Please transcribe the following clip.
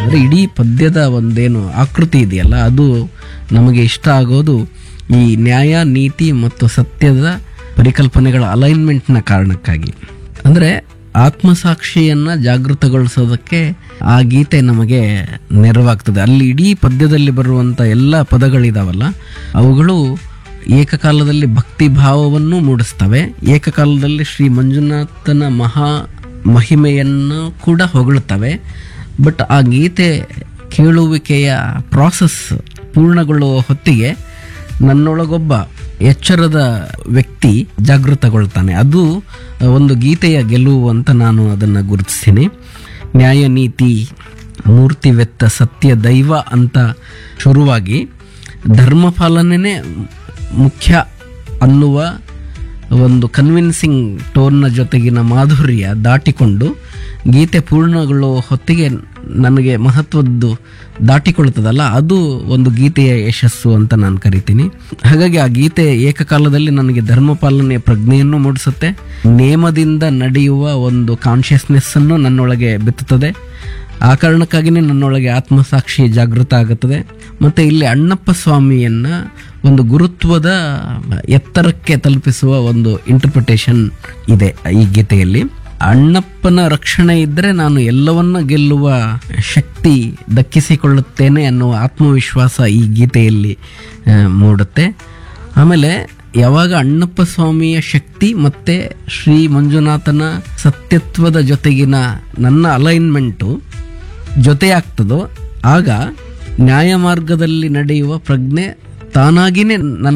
ಅಂದರೆ ಇಡೀ ಪದ್ಯದ ಒಂದೇನು ಆಕೃತಿ ಇದೆಯಲ್ಲ ಅದು ನಮಗೆ ಇಷ್ಟ ಆಗೋದು ಈ ನ್ಯಾಯ ನೀತಿ ಮತ್ತು ಸತ್ಯದ ಪರಿಕಲ್ಪನೆಗಳ ಅಲೈನ್ಮೆಂಟ್ನ ಕಾರಣಕ್ಕಾಗಿ ಅಂದರೆ ಆತ್ಮಸಾಕ್ಷಿಯನ್ನು ಜಾಗೃತಗೊಳಿಸೋದಕ್ಕೆ ಆ ಗೀತೆ ನಮಗೆ ನೆರವಾಗ್ತದೆ ಅಲ್ಲಿ ಇಡೀ ಪದ್ಯದಲ್ಲಿ ಬರುವಂಥ ಎಲ್ಲ ಪದಗಳಿದಾವಲ್ಲ ಅವುಗಳು ಏಕಕಾಲದಲ್ಲಿ ಭಕ್ತಿ ಭಾವವನ್ನು ಮೂಡಿಸ್ತವೆ ಏಕಕಾಲದಲ್ಲಿ ಶ್ರೀ ಮಂಜುನಾಥನ ಮಹಾ ಮಹಿಮೆಯನ್ನು ಕೂಡ ಹೊಗಳುತ್ತವೆ ಬಟ್ ಆ ಗೀತೆ ಕೇಳುವಿಕೆಯ ಪ್ರಾಸೆಸ್ ಪೂರ್ಣಗೊಳ್ಳುವ ಹೊತ್ತಿಗೆ ನನ್ನೊಳಗೊಬ್ಬ ಎಚ್ಚರದ ವ್ಯಕ್ತಿ ಜಾಗೃತಗೊಳ್ತಾನೆ ಅದು ಒಂದು ಗೀತೆಯ ಗೆಲುವು ಅಂತ ನಾನು ಅದನ್ನು ಗುರುತಿಸ್ತೀನಿ ನ್ಯಾಯ ನೀತಿ ಮೂರ್ತಿವೆತ್ತ ಸತ್ಯ ದೈವ ಅಂತ ಶುರುವಾಗಿ ಧರ್ಮಪಾಲನೆ ಮುಖ್ಯ ಅನ್ನುವ ಒಂದು ಕನ್ವಿನ್ಸಿಂಗ್ ಟೋನ್ನ ಜೊತೆಗಿನ ಮಾಧುರ್ಯ ದಾಟಿಕೊಂಡು ಗೀತೆ ಪೂರ್ಣಗೊಳ್ಳುವ ಹೊತ್ತಿಗೆ ನನಗೆ ಮಹತ್ವದ್ದು ದಾಟಿಕೊಳ್ತದಲ್ಲ ಅದು ಒಂದು ಗೀತೆಯ ಯಶಸ್ಸು ಅಂತ ನಾನು ಕರಿತೀನಿ ಹಾಗಾಗಿ ಆ ಗೀತೆ ಏಕಕಾಲದಲ್ಲಿ ನನಗೆ ಧರ್ಮಪಾಲನೆಯ ಪ್ರಜ್ಞೆಯನ್ನು ಮೂಡಿಸುತ್ತೆ ನೇಮದಿಂದ ನಡೆಯುವ ಒಂದು ಕಾನ್ಷಿಯಸ್ನೆಸ್ಸನ್ನು ನನ್ನೊಳಗೆ ಬಿತ್ತುತ್ತದೆ ಆ ಕಾರಣಕ್ಕಾಗಿಯೇ ನನ್ನೊಳಗೆ ಆತ್ಮಸಾಕ್ಷಿ ಜಾಗೃತ ಆಗುತ್ತದೆ ಮತ್ತು ಇಲ್ಲಿ ಅಣ್ಣಪ್ಪ ಸ್ವಾಮಿಯನ್ನ ಒಂದು ಗುರುತ್ವದ ಎತ್ತರಕ್ಕೆ ತಲುಪಿಸುವ ಒಂದು ಇಂಟರ್ಪ್ರಿಟೇಷನ್ ಇದೆ ಈ ಗೀತೆಯಲ್ಲಿ ಅಣ್ಣಪ್ಪನ ರಕ್ಷಣೆ ಇದ್ದರೆ ನಾನು ಎಲ್ಲವನ್ನ ಗೆಲ್ಲುವ ಶಕ್ತಿ ದಕ್ಕಿಸಿಕೊಳ್ಳುತ್ತೇನೆ ಅನ್ನುವ ಆತ್ಮವಿಶ್ವಾಸ ಈ ಗೀತೆಯಲ್ಲಿ ಆ, ಮೂಡುತ್ತೆ ಆಮೇಲೆ ಯಾವಾಗ ಅಣ್ಣಪ್ಪ ಸ್ವಾಮಿಯ ಶಕ್ತಿ ಮತ್ತೆ ಶ್ರೀ ಮಂಜುನಾಥನ ಸತ್ಯತ್ವದ ಜೊತೆಗಿನ ನನ್ನ ಅಲೈನ್ಮೆಂಟು ಜೊತೆಯಾಗ್ತದೋ ಆಗ ನ್ಯಾಯ ಮಾರ್ಗದಲ್ಲಿ ನಡೆಯುವ ಪ್ರಜ್ಞೆ ತಾನಾಗಿನೇ ನನ್ನ